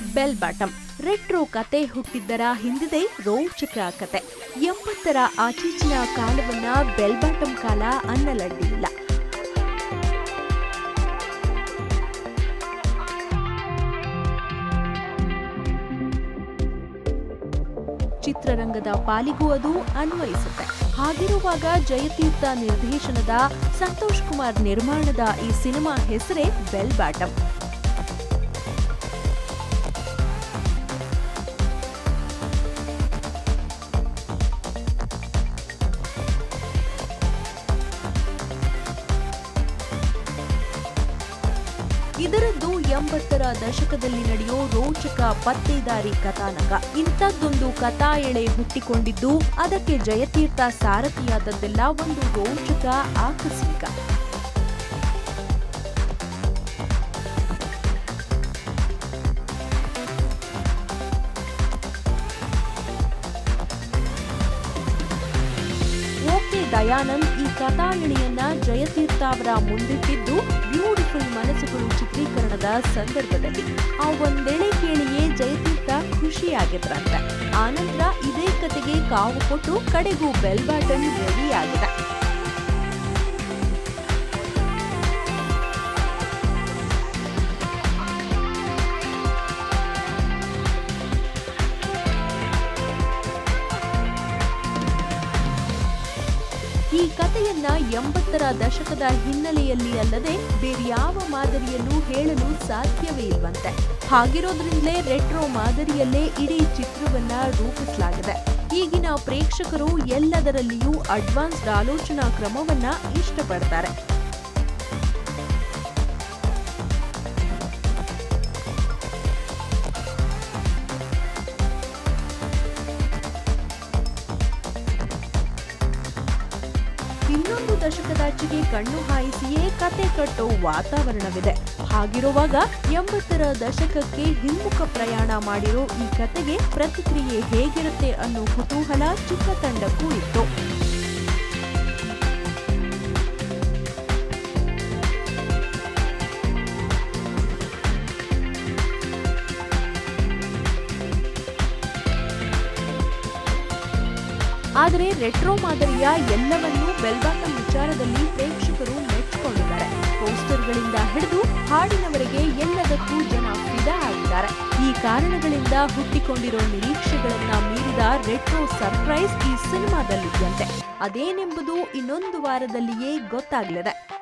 bell bottom retro ಕತೆ ಹುಟ್ಟಿದ್ದರ ಹಿಂದಿದೆ ರೋಚಕ ಕತೆ ಎಂಬತ್ತರ ಆಚೀಚಿನ ಕಾಲವನ್ನ ಬೆಲ್ ಬಾಟಮ್ ಕಾಲ ಅನ್ನಲಡ್ಡಿಲ್ಲ ಚಿತ್ರರಂಗದ ಪಾಲಿಗೂ ಅದು ಅನ್ವಯಿಸುತ್ತೆ ಹಾಗಿರುವಾಗ ಜಯತೀರ್ಥ ನಿರ್ದೇಶನದ ಸಂತೋಷ್ ಕುಮಾರ್ ನಿರ್ಮಾಣದ ಈ ಸಿನಿಮಾ ಹೆಸರೇ ಬೆಲ್ ಬಾಟಮ್ ಇದರದ್ದು ಎಂಬತ್ತರ ದಶಕದಲ್ಲಿ ನಡೆಯೋ ರೋಚಕ ಪತ್ತೇದಾರಿ ಕಥಾನಕ ಇಂಥದ್ದೊಂದು ಕಥಾ ಎಳೆ ಹುಟ್ಟಿಕೊಂಡಿದ್ದು ಅದಕ್ಕೆ ಜಯತೀರ್ಥ ಸಾರಥಿಯಾದದ್ದೆಲ್ಲ ಒಂದು ರೋಚಕ ಆಕಸ್ಮಿಕ ಓಕೆ ದಯಾನಂದ್ ಈ ಕಥಾ ಎಳೆಯನ್ನ ಜಯತೀರ್ಥ ಅವರ ಮುಂದಿಟ್ಟಿದ್ದು ಬ್ಯೂಟಿಫುಲ್ ಮನಸ್ಸುಗಳು ಚಿತ್ರೀಕರಣದ ಸಂದರ್ಭದಲ್ಲಿ ಆ ಒಂದೆಳೆ ಕೇಳಿಯೇ ಜಯತೀರ್ಥ ಖುಷಿಯಾಗಿದ್ರಂತೆ ಆನಂತರ ಇದೇ ಕತೆಗೆ ಕಾವು ಕೊಟ್ಟು ಕಡೆಗೂ ಬೆಲ್ ಬಾಟನ್ ರೆಡಿ ಆಗಿದೆ ಈ ಕಥೆಯನ್ನ ಎಂಬತ್ತರ ದಶಕದ ಹಿನ್ನೆಲೆಯಲ್ಲಿ ಅಲ್ಲದೆ ಬೇರ್ಯಾವ ಮಾದರಿಯಲ್ಲೂ ಹೇಳಲು ಸಾಧ್ಯವೇ ಇಲ್ವಂತೆ ಹಾಗಿರೋದ್ರಿಂದಲೇ ರೆಟ್ರೋ ಮಾದರಿಯಲ್ಲೇ ಇಡೀ ಚಿತ್ರವನ್ನ ರೂಪಿಸಲಾಗಿದೆ ಈಗಿನ ಪ್ರೇಕ್ಷಕರು ಎಲ್ಲದರಲ್ಲಿಯೂ ಅಡ್ವಾನ್ಸ್ಡ್ ಆಲೋಚನಾ ಕ್ರಮವನ್ನ ಇಷ್ಟಪಡ್ತಾರೆ ಇನ್ನೊಂದು ದಶಕದಾಚೆಗೆ ಕಣ್ಣು ಹಾಯಿಸಿಯೇ ಕತೆ ಕಟ್ಟೋ ವಾತಾವರಣವಿದೆ ಹಾಗಿರುವಾಗ ಎಂಬತ್ತರ ದಶಕಕ್ಕೆ ಹಿಮ್ಮುಖ ಪ್ರಯಾಣ ಮಾಡಿರೋ ಈ ಕತೆಗೆ ಪ್ರತಿಕ್ರಿಯೆ ಹೇಗಿರುತ್ತೆ ಅನ್ನೋ ಕುತೂಹಲ ಚಿತ್ರತಂಡಕ್ಕೂ ಇತ್ತು ಆದರೆ ರೆಟ್ರೋ ಮಾದರಿಯ ಎಲ್ಲವನ್ನೂ ಬೆಲ್ಬಾಟಮ್ ವಿಚಾರದಲ್ಲಿ ಪ್ರೇಕ್ಷಕರು ಮೆಚ್ಚಿಕೊಂಡಿದ್ದಾರೆ ಪೋಸ್ಟರ್ಗಳಿಂದ ಹಿಡಿದು ಹಾಡಿನವರೆಗೆ ಎಲ್ಲದಕ್ಕೂ ಜನ ಫಿದಾ ಆಗಿದ್ದಾರೆ ಈ ಕಾರಣಗಳಿಂದ ಹುಟ್ಟಿಕೊಂಡಿರೋ ನಿರೀಕ್ಷೆಗಳನ್ನ ಮೀರಿದ ರೆಟ್ರೋ ಸರ್ಪ್ರೈಸ್ ಈ ಸಿನಿಮಾದಲ್ಲಿದೆಯಂತೆ ಅದೇನೆಂಬುದು ಇನ್ನೊಂದು ವಾರದಲ್ಲಿಯೇ ಗೊತ್ತಾಗಲಿದೆ